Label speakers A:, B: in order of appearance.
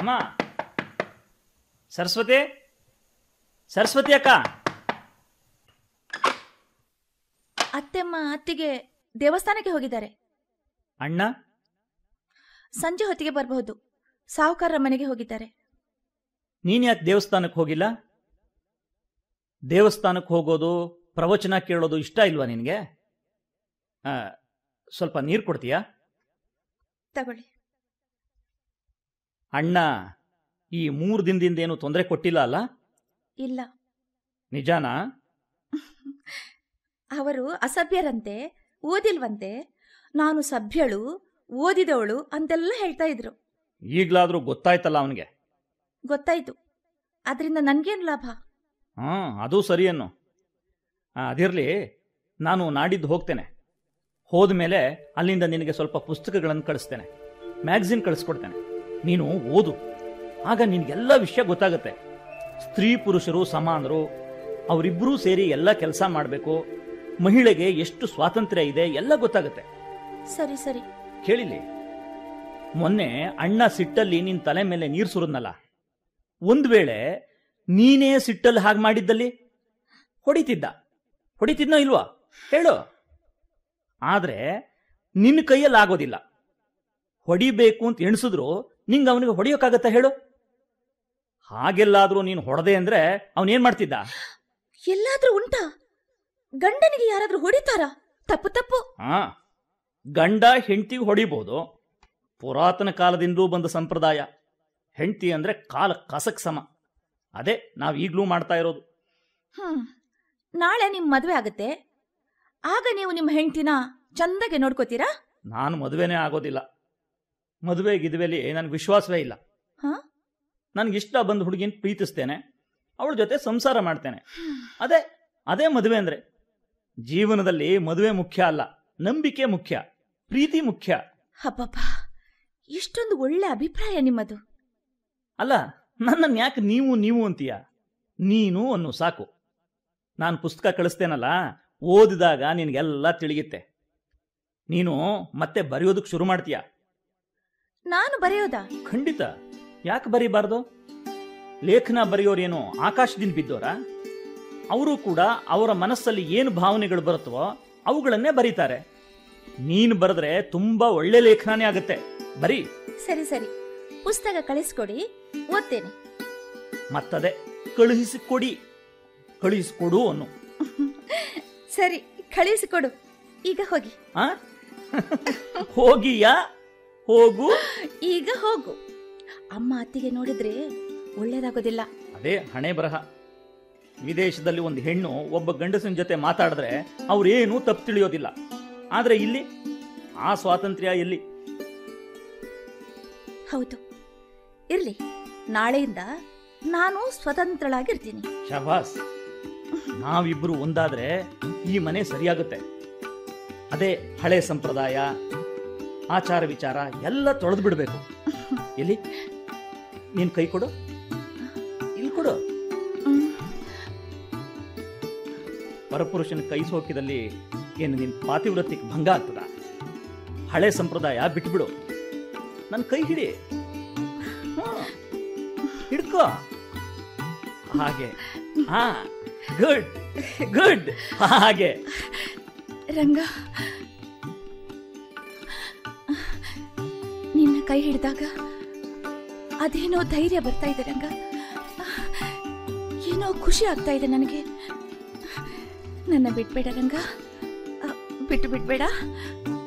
A: ಅಮ್ಮ ಸರಸ್ವತಿ ಸರಸ್ವತಿ ಅಕ್ಕ
B: ಅತ್ತೆಮ್ಮ ಅತ್ತಿಗೆ ದೇವಸ್ಥಾನಕ್ಕೆ ಹೋಗಿದ್ದಾರೆ
A: ಅಣ್ಣ
B: ಸಂಜೆ ಹೊತ್ತಿಗೆ ಬರಬಹುದು ಸಾಹುಕಾರರ ಮನೆಗೆ ಹೋಗಿದ್ದಾರೆ
A: ನೀನ್ ಯಾಕೆ ದೇವಸ್ಥಾನಕ್ಕೆ ಹೋಗಿಲ್ಲ ದೇವಸ್ಥಾನಕ್ಕೆ ಹೋಗೋದು ಪ್ರವಚನ ಕೇಳೋದು ಇಷ್ಟ ಇಲ್ವಾ ನಿನಗೆ ಆ, ಸ್ವಲ್ಪ ನೀರು ಕೊಡ್ತೀಯಾ
B: ತಗೊಳ್ಳಿ
A: ಅಣ್ಣ ಈ ಮೂರು ದಿನದಿಂದ ಏನು ತೊಂದರೆ ಕೊಟ್ಟಿಲ್ಲ ಅಲ್ಲ
B: ಇಲ್ಲ
A: ನಿಜಾನಾ
B: ಅವರು ಅಸಭ್ಯರಂತೆ ಓದಿಲ್ವಂತೆ ನಾನು ಸಭ್ಯಳು ಓದಿದವಳು ಅಂತೆಲ್ಲ ಹೇಳ್ತಾ ಇದ್ರು
A: ಈಗ್ಲಾದ್ರೂ ಗೊತ್ತಾಯ್ತಲ್ಲ ಅವನಿಗೆ
B: ಗೊತ್ತಾಯ್ತು ಅದರಿಂದ ನನ್ಗೇನು ಲಾಭ
A: ಹಾ ಅದು ಸರಿಯನ್ನು ಅದಿರಲಿ ನಾನು ನಾಡಿದ್ದು ಹೋಗ್ತೇನೆ ಹೋದ್ಮೇಲೆ ಅಲ್ಲಿಂದ ನಿನಗೆ ಸ್ವಲ್ಪ ಪುಸ್ತಕಗಳನ್ನು ಕಳಿಸ್ತೇನೆ ಮ್ಯಾಗಝಿನ್ ಕಳಿಸ್ಕೊಡ್ತೇನೆ ನೀನು ಓದು ಆಗ ನಿನಗೆಲ್ಲ ವಿಷಯ ಗೊತ್ತಾಗುತ್ತೆ ಸ್ತ್ರೀ ಪುರುಷರು ಸಮಾನರು ಅವರಿಬ್ಬರೂ ಸೇರಿ ಎಲ್ಲ ಕೆಲಸ ಮಾಡಬೇಕು ಮಹಿಳೆಗೆ ಎಷ್ಟು ಸ್ವಾತಂತ್ರ್ಯ ಇದೆ ಎಲ್ಲ ಗೊತ್ತಾಗುತ್ತೆ
B: ಸರಿ ಸರಿ
A: ಕೇಳಿಲಿ ಮೊನ್ನೆ ಅಣ್ಣ ಸಿಟ್ಟಲ್ಲಿ ನಿನ್ ತಲೆ ಮೇಲೆ ನೀರು ಸುರಿದ್ನಲ್ಲ ಒಂದ್ ವೇಳೆ ನೀನೇ ಸಿಟ್ಟಲ್ಲಿ ಹಾಗೆ ಮಾಡಿದ್ದಲ್ಲಿ ಹೊಡಿತಿದ್ದ ಹೊಡಿತಿದ್ನೋ ಇಲ್ವಾ ಹೇಳು ಆದ್ರೆ ನಿನ್ನ ಕೈಯಲ್ಲಿ ಆಗೋದಿಲ್ಲ ಹೊಡಿಬೇಕು ಅಂತ ಎಣಿಸಿದ್ರು ನಿಂಗೆ ಅವನಿಗೆ ಹೊಡಿಯೋಕ್ಕಾಗತ್ತಾ ಹೇಳು ಹಾಗೆಲ್ಲಾದ್ರೂ ನೀನು ಹೊಡೆದೆ ಅಂದ್ರೆ ಅವನೇನ್ ಮಾಡ್ತಿದ್ದ
B: ಎಲ್ಲಾದ್ರೂ ಉಂಟಾ ಗಂಡನಿಗೆ ಯಾರಾದ್ರೂ ಹೊಡಿತಾರಾ ತಪ್ಪು ತಪ್ಪು
A: ಹಾ ಗಂಡ ಹೆಂಡತಿಗೆ ಹೊಡಿಬೋದು ಪುರಾತನ ಕಾಲದಿಂದಲೂ ಬಂದ ಸಂಪ್ರದಾಯ ಹೆಂಡತಿ ಅಂದ್ರೆ ಕಾಲ ಕಸಕ್ ಸಮ ಅದೇ ನಾವು ಈಗಲೂ ಮಾಡ್ತಾ ಇರೋದು
B: ಹ್ಮ್ ನಾಳೆ ನಿಮ್ ಮದ್ವೆ ಆಗುತ್ತೆ ಆಗ ನೀವು ನಿಮ್ಮ ಹೆಂಡತಿನ ಚಂದಗೆ ನೋಡ್ಕೋತೀರಾ
A: ನಾನು ಮದುವೆನೇ ಆಗೋದಿಲ್ಲ ಮದುವೆ ಗಿದುವೆಲಿ ನನಗೆ ವಿಶ್ವಾಸವೇ ಇಲ್ಲ
B: ಹಾ?
A: ನನಗೆ ಇಷ್ಟ ಬಂದ ಹುಡುಗಿನ ಪ್ರೀತಿಸ್ತೇನೆ ಅವಳ ಜೊತೆ ಸಂಸಾರ ಮಾಡ್ತೇನೆ ಅದೇ ಅದೇ ಮದುವೆ ಅಂದ್ರೆ ಜೀವನದಲ್ಲಿ ಮದುವೆ ಮುಖ್ಯ ಅಲ್ಲ ನಂಬಿಕೆ ಮುಖ್ಯ ಪ್ರೀತಿ ಮುಖ್ಯ
B: ಹಬ್ಬಬ್ಬ ಇಷ್ಟೊಂದು ಒಳ್ಳೆ ಅಭಿಪ್ರಾಯ ನಿಮ್ಮದು
A: ಅಲ್ಲ ನನ್ನನ್ನು ಯಾಕೆ ನೀವು ನೀವು ಅಂತೀಯ ನೀನು ಅನ್ನು ಸಾಕು ನಾನು ಪುಸ್ತಕ ಕಳಿಸ್ತೇನಲ್ಲ ಓದಿದಾಗ ನಿನಗೆಲ್ಲ ತಿಳಿಯುತ್ತೆ ನೀನು ಮತ್ತೆ ಬರೆಯೋದಕ್ಕೆ ಶುರು ಮಾಡ್ತೀಯ
B: ನಾನು ಬರೆಯೋದಾ
A: ಖಂಡಿತ ಯಾಕೆ ಬರೀಬಾರ್ದು ಲೇಖನ ಬರೆಯೋರೇನು ಆಕಾಶದಿಂದ ಬಿದ್ದೋರ ಅವರು ಕೂಡ ಅವರ ಮನಸ್ಸಲ್ಲಿ ಏನು ಭಾವನೆಗಳು ಬರುತ್ತವೋ ಅವುಗಳನ್ನೇ ಬರೀತಾರೆ ನೀನು ಬರೆದ್ರೆ ತುಂಬಾ ಒಳ್ಳೆ ಲೇಖನನೇ ಆಗುತ್ತೆ ಬರೀ
B: ಸರಿ ಸರಿ ಪುಸ್ತಕ ಕಳಿಸ್ಕೊಡಿ ಓದ್ತೇನೆ
A: ಮತ್ತದೇ ಕಳುಹಿಸಿಕೊಡಿ ಕಳುಹಿಸಿಕೊಡು ಅನ್ನು
B: ಸರಿ ಕಳಿಸಿಕೊಡು ಈಗ ಹೋಗಿ
A: ಆ ಹೋಗಿಯಾ ಹೋಗು
B: ಈಗ ಹೋಗು ಅಮ್ಮ ಅತ್ತಿಗೆ ನೋಡಿದ್ರೆ ಒಳ್ಳೇದಾಗೋದಿಲ್ಲ
A: ಅದೇ ಹಣೆ ಬರಹ ವಿದೇಶದಲ್ಲಿ ಒಂದು ಹೆಣ್ಣು ಒಬ್ಬ ಗಂಡಸಿನ ಜೊತೆ ಮಾತಾಡಿದ್ರೆ ಅವ್ರೇನೂ ತಪ್ಪು ತಿಳಿಯೋದಿಲ್ಲ ಆದ್ರೆ ಇಲ್ಲಿ ಆ ಸ್ವಾತಂತ್ರ್ಯ ಎಲ್ಲಿ
B: ಹೌದು ಇರ್ಲಿ ನಾಳೆಯಿಂದ ನಾನು ಸ್ವತಂತ್ರಳಾಗಿರ್ತೀನಿ
A: ಶಬಾಸ್ ನಾವಿಬ್ರು ಒಂದಾದ್ರೆ ಈ ಮನೆ ಸರಿಯಾಗುತ್ತೆ ಅದೇ ಹಳೆ ಸಂಪ್ರದಾಯ ಆಚಾರ ವಿಚಾರ ಎಲ್ಲ ತೊಳೆದು ಬಿಡಬೇಕು ಎಲ್ಲಿ ನೀನ್ ಕೈ ಕೊಡು ಇಲ್ಲಿ ಕೊಡು
B: ಹ್ಮ್.
A: ಪರಪುರುಷನ ಕೈ ಸೋಕಿದಲ್ಲಿ ಏನು ನಿನ್ ಪಾತಿವ್ರತ್ಯಕ್ಕೆ ಭಂಗ ಆಗ್ತದ ಹಳೆ ಸಂಪ್ರದಾಯ ಬಿಟ್ಬಿಡು ನನ್ನ ಕೈ ಹಿಡಿ ಹ್ಮ್. ಹಿಡ್ಕೋ ಹಾಗೆ ಹಾ ಗುಡ್ ಗುಡ್ ಹಾಗೆ
B: ರಂಗ ನಿನ್ನ ಕೈ ಹಿಡಿದಾಗ ಅದೇನೋ ಧೈರ್ಯ ಬರ್ತಾ ಇದೆ ರಂಗ ಏನೋ ಖುಷಿ ಆಗ್ತಾ ಇದೆ ನನಗೆ ನನ್ನ ಬಿಟ್ಬೇಡ ರಂಗ ಅ, ಬಿಟ್ಟು ಬಿಟ್ಬೇಡ